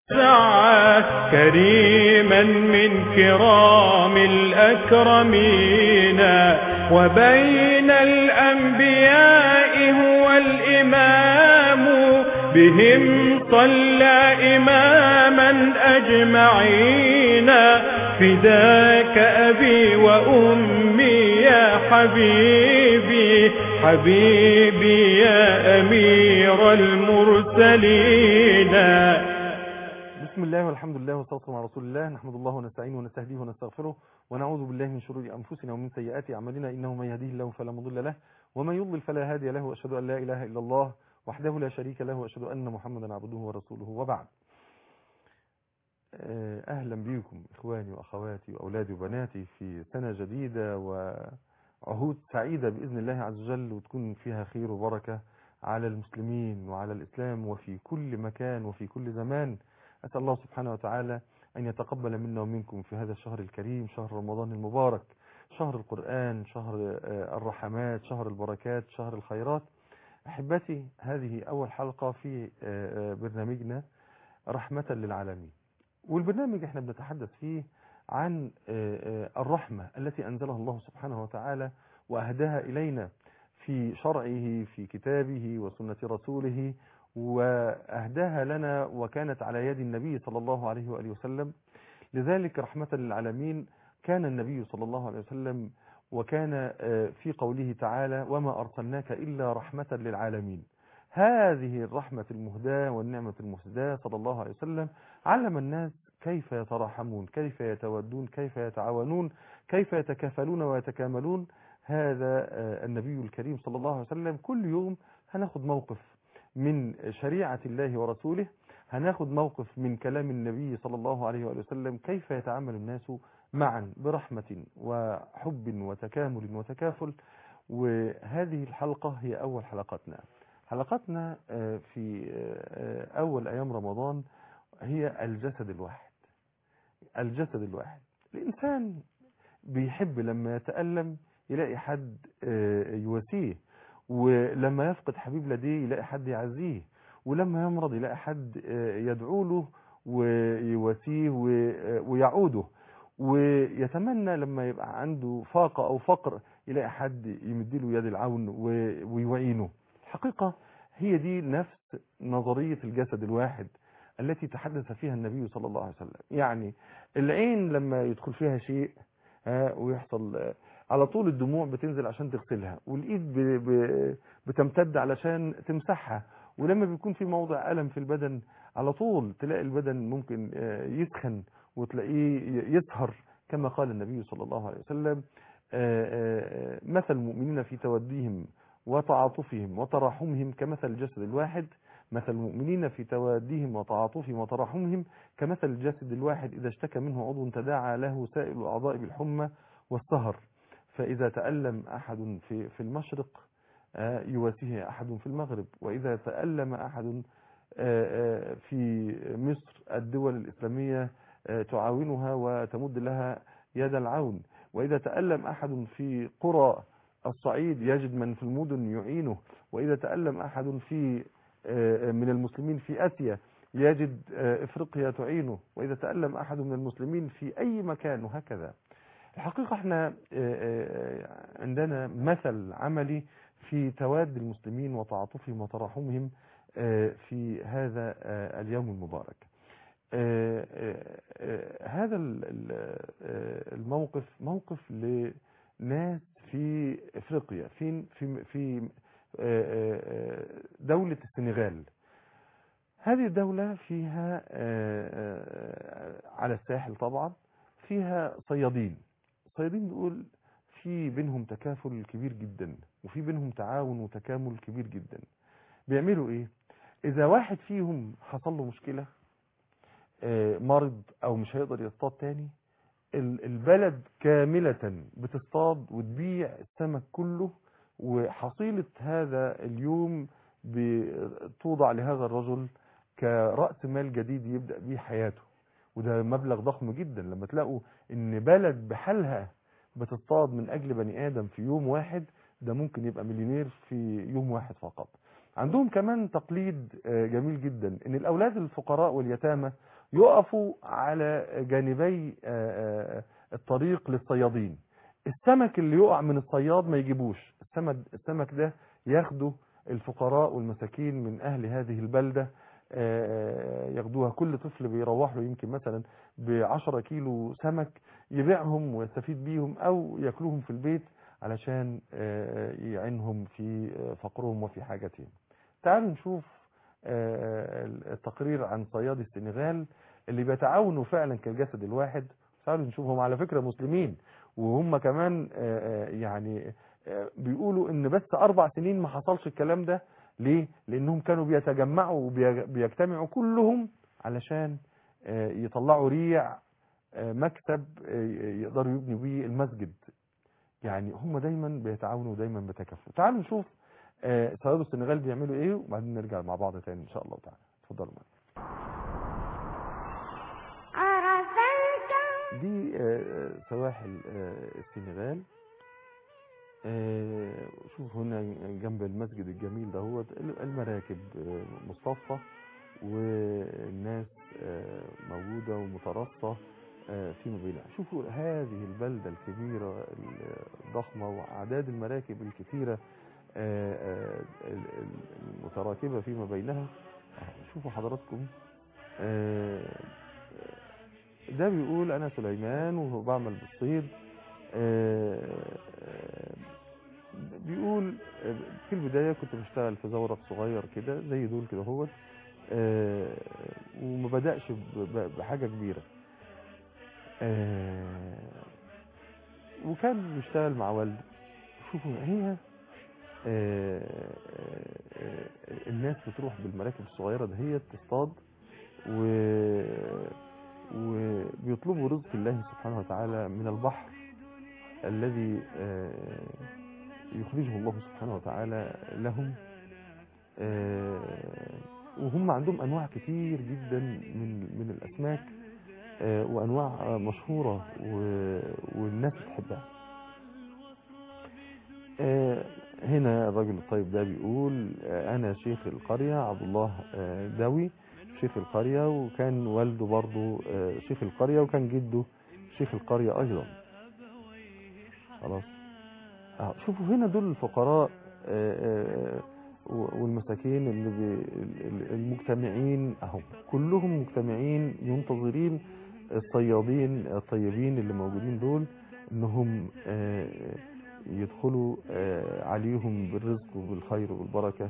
سعى كريما من كرام الأكرمين وبين الأنبياء هو الإمام بهم صلى إماما أجمعين فداك أبي وأمي يا حبيبي حبيبي يا أمير المرسلين بسم الله والحمد لله والصلاة والسلام على رسول الله نحمد الله ونستعينه ونستهديه ونستغفره ونعوذ بالله من شرور أنفسنا ومن سيئات أعمالنا إنه من يهديه الله فلا مضل له ومن يضلل فلا هادي له وأشهد أن لا إله إلا الله وحده لا شريك له وأشهد أن محمدا عبده ورسوله وبعد أهلا بكم إخواني وأخواتي وأولادي وبناتي في سنة جديدة وعهود سعيدة بإذن الله عز وجل وتكون فيها خير وبركة على المسلمين وعلى الإسلام وفي كل مكان وفي كل زمان أسأل الله سبحانه وتعالى أن يتقبل منا ومنكم في هذا الشهر الكريم شهر رمضان المبارك شهر القرآن شهر الرحمات شهر البركات شهر الخيرات أحبتي هذه أول حلقة في برنامجنا رحمة للعالمين والبرنامج احنا بنتحدث فيه عن الرحمة التي أنزلها الله سبحانه وتعالى وأهداها إلينا في شرعه في كتابه وسنة رسوله وأهداها لنا وكانت على يد النبي صلى الله عليه وآله وسلم لذلك رحمة للعالمين كان النبي صلى الله عليه وسلم وكان في قوله تعالى وما أرسلناك إلا رحمة للعالمين هذه الرحمة المهداة والنعمة المهداة صلى الله عليه وسلم علم الناس كيف يتراحمون كيف يتودون كيف يتعاونون كيف يتكافلون ويتكاملون هذا النبي الكريم صلى الله عليه وسلم كل يوم هناخد موقف من شريعة الله ورسوله هناخد موقف من كلام النبي صلى الله عليه وآله وسلم كيف يتعامل الناس معا برحمة وحب وتكامل وتكافل وهذه الحلقة هي أول حلقاتنا حلقاتنا في أول أيام رمضان هي الجسد الواحد الجسد الواحد الإنسان بيحب لما يتألم يلاقي حد يواسيه ولما يفقد حبيب لديه يلاقي حد يعزيه ولما يمرض يلاقي حد يدعو له ويواسيه ويعوده ويتمنى لما يبقى عنده فاقة أو فقر يلاقي حد يمدله يد العون ويعينه الحقيقة هي دي نفس نظرية الجسد الواحد التي تحدث فيها النبي صلى الله عليه وسلم يعني العين لما يدخل فيها شيء ويحصل على طول الدموع بتنزل عشان تغسلها والايد ب... ب... بتمتد علشان تمسحها ولما بيكون في موضع ألم في البدن على طول تلاقي البدن ممكن يسخن وتلاقيه يسهر كما قال النبي صلى الله عليه وسلم مثل المؤمنين في توديهم وتعاطفهم وتراحمهم كمثل الجسد الواحد مثل المؤمنين في تواديهم وتعاطفهم وتراحمهم كمثل الجسد الواحد إذا اشتكى منه عضو تداعى له سائل الأعضاء بالحمى والسهر فإذا تألم أحد في في المشرق يواسيه أحد في المغرب وإذا تألم أحد في مصر الدول الإسلامية تعاونها وتمد لها يد العون وإذا تألم أحد في قرى الصعيد يجد من في المدن يعينه وإذا تألم أحد في من المسلمين في أسيا يجد إفريقيا تعينه وإذا تألم أحد من المسلمين في أي مكان وهكذا الحقيقة احنا عندنا مثل عملي في تواد المسلمين وتعاطفهم وتراحمهم في هذا اليوم المبارك هذا الموقف موقف لناس في افريقيا في في في دولة السنغال هذه الدولة فيها على الساحل طبعا فيها صيادين الصيادين دول في بينهم تكافل كبير جدا وفي بينهم تعاون وتكامل كبير جدا بيعملوا ايه اذا واحد فيهم حصل له مشكلة مرض او مش هيقدر يصطاد تاني البلد كاملة بتصطاد وتبيع السمك كله وحصيلة هذا اليوم بتوضع لهذا الرجل كرأس مال جديد يبدأ به حياته وده مبلغ ضخم جدا لما تلاقوا ان بلد بحالها بتصطاد من اجل بني ادم في يوم واحد ده ممكن يبقى مليونير في يوم واحد فقط عندهم كمان تقليد جميل جدا ان الاولاد الفقراء واليتامى يقفوا على جانبي آه، آه، الطريق للصيادين السمك اللي يقع من الصياد ما يجيبوش السمك السمك ده ياخده الفقراء والمساكين من اهل هذه البلده آه، ياخدوها كل طفل بيروح له يمكن مثلا بعشرة كيلو سمك يبيعهم ويستفيد بيهم او ياكلوهم في البيت علشان آه، يعينهم في آه، فقرهم وفي حاجتهم تعالوا نشوف آه، التقرير عن صياد السنغال اللي بيتعاونوا فعلا كالجسد الواحد تعالوا نشوف هم على فكرة مسلمين وهم كمان آه، آه، يعني آه، بيقولوا ان بس اربع سنين ما حصلش الكلام ده ليه لانهم كانوا بيتجمعوا وبيجتمعوا كلهم علشان آه، يطلعوا ريع آه، مكتب آه، يقدروا يبنوا بيه المسجد يعني هم دايما بيتعاونوا ودايما بيتكافلوا تعالوا نشوف آه، صيادوا السنغال بيعملوا ايه وبعدين نرجع مع بعض تاني ان شاء الله تعالى اتفضلوا معايا دي آه، سواحل آه، السنغال آه، شوف هنا جنب المسجد الجميل ده هو المراكب آه، مصطفى والناس آه، موجودة ومترصة آه، فيما بينها شوفوا هذه البلدة الكبيرة الضخمة وأعداد المراكب الكثيرة آه، آه، المتراكبة فيما بينها شوفوا حضراتكم آه، ده بيقول أنا سليمان وبعمل بالصيد آه، آه، بيقول آه، في البداية كنت بشتغل في زورق صغير كده زي دول كده هو آه، وما بدأش ب- ب- بحاجة كبيرة آه، وكان بيشتغل مع والده شوفوا هي آه، آه، آه، الناس بتروح بالمراكب الصغيرة دهيت تصطاد و وبيطلبوا رزق الله سبحانه وتعالى من البحر الذي آه، يخرجه الله سبحانه وتعالى لهم آه، وهم عندهم انواع كتير جدا من من الاسماك آه، وانواع مشهوره و- والناس بتحبها آه، هنا الراجل الطيب ده بيقول آه، انا شيخ القريه عبد الله آه، داوي شيخ القريه وكان والده برضه آه، شيخ القريه وكان جده شيخ القريه ايضا خلاص اه شوفوا هنا دول الفقراء آه، آه، و- والمساكين اللي بي ال- المجتمعين اهو كلهم مجتمعين منتظرين الصيادين الطيبين اللي موجودين دول انهم آه، يدخلوا آه، عليهم بالرزق وبالخير والبركة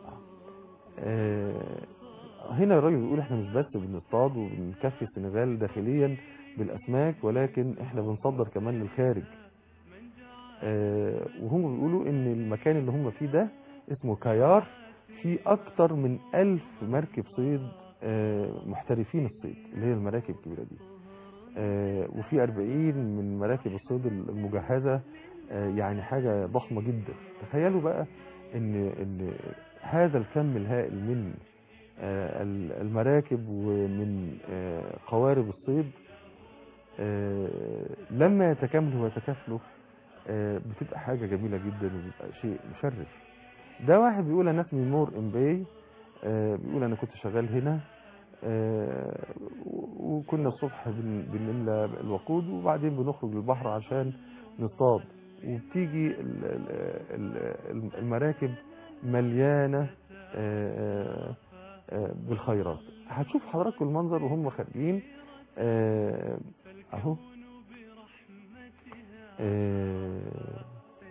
آه، هنا الراجل بيقول احنا مش بس بنصطاد وبنكفي السنغال داخليا بالاسماك ولكن احنا بنصدر كمان للخارج آه، وهم بيقولوا ان المكان اللي هم فيه ده اسمه كايار فيه اكتر من الف مركب صيد آه، محترفين الصيد اللي هي المراكب الكبيرة دي آه، وفي 40 من مراكب الصيد المجهزة آه، يعني حاجة ضخمة جدا تخيلوا بقى ان ان هذا الكم الهائل من آه، ال- المراكب ومن آه، قوارب الصيد آه، لما يتكاملوا ويتكافلوا آه، بتبقى حاجة جميلة جدا وبيبقى شيء مشرف ده واحد بيقول انا اسمي نور امباي آه، بيقول انا كنت شغال هنا آه، و- وكنا الصبح بن- بنملى الوقود وبعدين بنخرج للبحر عشان نصطاد وبتيجي ال- ال- ال- المراكب مليانة آه، آه، بالخيرات هتشوف حضراتكم المنظر وهم خارجين آه، اهو آه،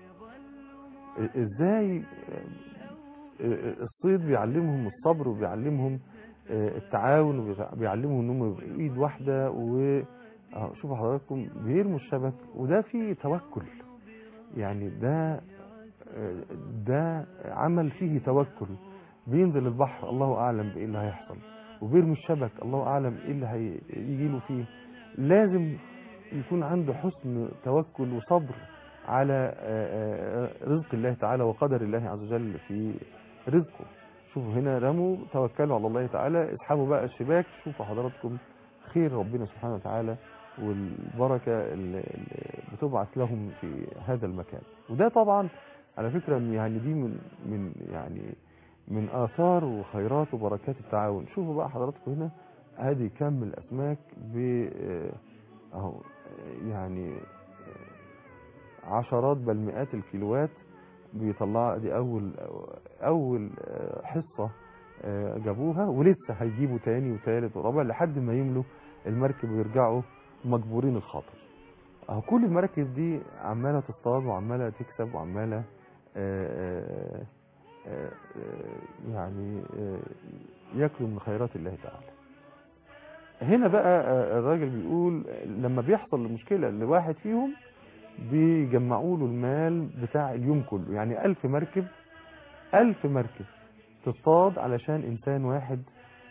ازاي آه، الصيد بيعلمهم الصبر وبيعلمهم آه، التعاون وبيعلمهم انهم يبقوا ايد واحده و اه شوفوا حضراتكم بيرموا الشبك وده فيه توكل يعني ده آه، ده عمل فيه توكل بينزل البحر الله اعلم بايه اللي هيحصل وبيرمي الشبك الله اعلم ايه اللي هيجي له فيه لازم يكون عنده حسن توكل وصبر على آه، آه، رزق الله تعالى وقدر الله عز وجل في رزقه شوفوا هنا رموا توكلوا على الله تعالى اسحبوا بقى الشباك شوفوا حضراتكم خير ربنا سبحانه وتعالى والبركة اللي اللي بتبعث لهم في هذا المكان وده طبعا على فكرة يعني دي من من يعني من آثار وخيرات وبركات التعاون شوفوا بقى حضراتكم هنا ادي كم الاسماك ب آه، اهو آه، يعني آه، عشرات بل مئات الكيلوات بيطلع دي اول اول آه، حصة آه، جابوها ولسه هيجيبوا تاني وتالت ورابع لحد ما يملوا المركب ويرجعوا مجبورين الخاطر اهو كل المراكب دي عمالة تصطاد وعمالة تكسب وعمالة آه، آه، آه، آه، يعني آه، ياكلوا من خيرات الله تعالى هنا بقى آه، الراجل بيقول لما بيحصل مشكلة لواحد فيهم بيجمعوا له المال بتاع اليوم كله يعني ألف مركب ألف مركب تصطاد علشان إنسان واحد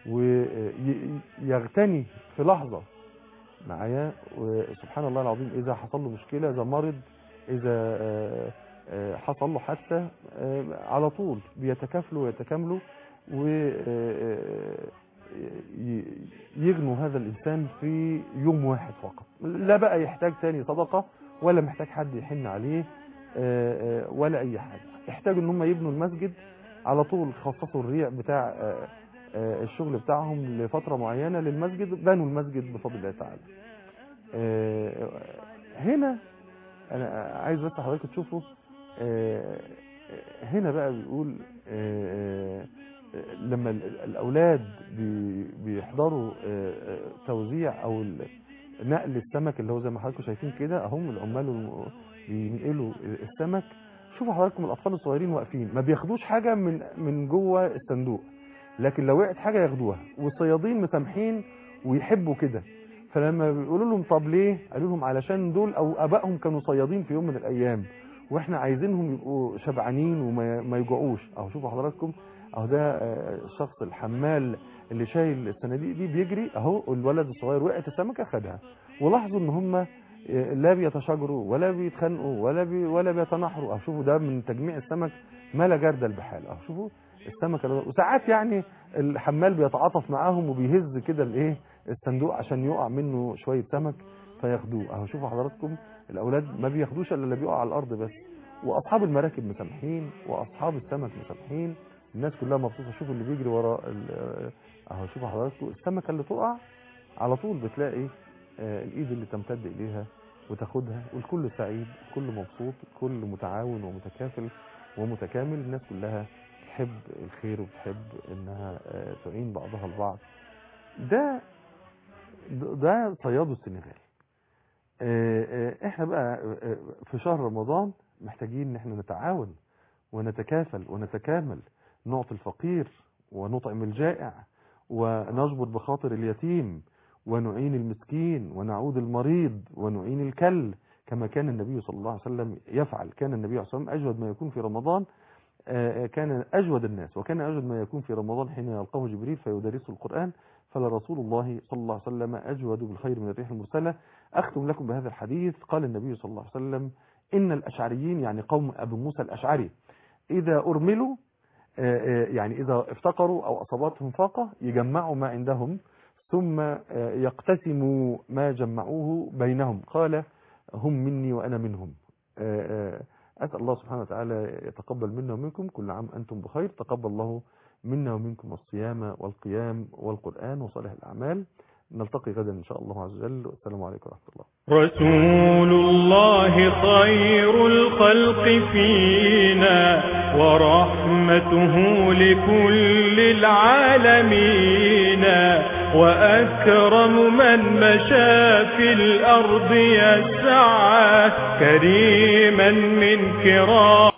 ويغتني في لحظة معايا وسبحان الله العظيم إذا حصل له مشكلة إذا مرض إذا آه، آه، حصل له حادثة آه، على طول بيتكافلوا ويتكاملوا ويغنوا هذا الإنسان في يوم واحد فقط لا بقى يحتاج تاني صدقة ولا محتاج حد يحن عليه آه، آه، ولا أي حاجة يحتاج ان هم يبنوا المسجد على طول خصصوا الريع بتاع آه، آه، الشغل بتاعهم لفترة معينة للمسجد بنوا المسجد بفضل الله تعالى آه، هنا انا عايز بس حضرتك تشوفوا آه، هنا بقى بيقول آه، آه، لما ال- الاولاد بي- بيحضروا آه، آه، توزيع او ال- نقل السمك اللي هو زي ما حضراتكم شايفين كده اهم العمال والم- بينقلوا السمك شوفوا حضراتكم الاطفال الصغيرين واقفين ما بياخدوش حاجه من من جوه الصندوق لكن لو وقعت حاجه ياخدوها والصيادين مسامحين ويحبوا كده فلما بيقولوا لهم طب ليه قالوا لهم علشان دول او ابائهم كانوا صيادين في يوم من الايام واحنا عايزينهم يبقوا شبعانين وما ما يجوعوش اهو شوفوا حضراتكم اهو ده آه، الشخص الحمال اللي شايل الصناديق دي بيجري اهو الولد الصغير وقعت السمكه خدها ولاحظوا ان هم لا بيتشاجروا ولا بيتخانقوا ولا بي ولا بيتناحروا اهو شوفوا ده من تجميع السمك ما لا جردل بحال اهو شوفوا السمكه وساعات يعني الحمال بيتعاطف معاهم وبيهز كده الايه الصندوق عشان يقع منه شويه سمك فياخدوه اهو شوفوا حضراتكم الاولاد ما بياخدوش الا اللي بيقع على الارض بس واصحاب المراكب مسامحين واصحاب السمك مسامحين الناس كلها مبسوطه شوفوا اللي بيجري ورا ال- اهو شوفوا حضراتكم السمكه اللي تقع على طول بتلاقي آه، الايد اللي تمتد اليها وتاخدها والكل سعيد الكل مبسوط الكل متعاون ومتكافل ومتكامل الناس كلها بتحب الخير وبتحب انها آه، تعين بعضها البعض ده ده صياد السنغال آه، آه، احنا بقى آه، في شهر رمضان محتاجين ان احنا نتعاون ونتكافل ونتكامل نعطي الفقير ونطعم الجائع ونجبر بخاطر اليتيم ونعين المسكين ونعود المريض ونعين الكل كما كان النبي صلى الله عليه وسلم يفعل كان النبي صلى الله عليه وسلم أجود ما يكون في رمضان آه، كان أجود الناس وكان أجود ما يكون في رمضان حين يلقاه جبريل فيدرسه القرآن فلرسول الله صلى الله عليه وسلم أجود بالخير من الريح المرسلة أختم لكم بهذا الحديث قال النبي صلى الله عليه وسلم إن الأشعريين يعني قوم أبو موسى الأشعري إذا أرملوا آه، آه، يعني إذا افتقروا أو أصابتهم فاقة يجمعوا ما عندهم ثم آه، يقتسموا ما جمعوه بينهم قال هم مني وأنا منهم آه، آه، أسأل الله سبحانه وتعالى يتقبل منا ومنكم كل عام أنتم بخير تقبل الله منا ومنكم الصيام والقيام والقرآن وصالح الأعمال نلتقي غدا إن شاء الله عز وجل والسلام عليكم ورحمة الله رسول الله خير الخلق فينا ورحمته لكل العالمين وأكرم من مشى في الأرض يسعى كريما من كرام